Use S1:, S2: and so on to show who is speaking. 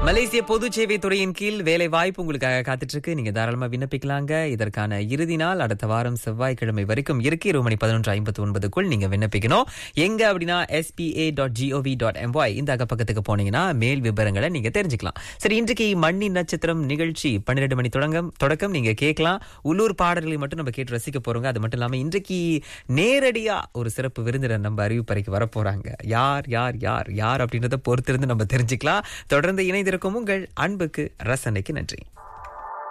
S1: மலேசிய பொது சேவை துறையின் கீழ் வேலை வாய்ப்பு உங்களுக்காக காத்துட்டு இருக்கு நீங்க தாராளமா விண்ணப்பிக்கலாங்க இதற்கான இறுதி நாள் அடுத்த வாரம் செவ்வாய்க்கிழமை வரைக்கும் இருக்கு இருபது மணி பதினொன்று ஐம்பத்தி ஒன்பதுக்குள் நீங்க விண்ணப்பிக்கணும் எங்க அப்படின்னா SPA dot GOV dot MY இந்த அகப்பக்கத்துக்கு போனீங்கன்னா மேல் விவரங்களை நீங்க தெரிஞ்சுக்கலாம் சரி இன்றைக்கு மண்ணி நட்சத்திரம் நிகழ்ச்சி பன்னிரெண்டு மணி தொடங்கம் தொடக்கம் நீங்க கேட்கலாம் உள்ளூர் பாடல்களை மட்டும் நம்ம கேட்டு ரசிக்க போறோங்க அது மட்டும் இல்லாம இன்றைக்கு நேரடியா ஒரு சிறப்பு விருந்தினர் நம்ம அறிவிப்பறைக்கு வர போறாங்க யார் யார் யார் யார் அப்படின்றத பொறுத்திருந்து நம்ம தெரிஞ்சுக்கலாம் தொடர்ந்து இணைந்திருக்கும் உங்கள் அன்புக்கு ரசனைக்கு நன்றி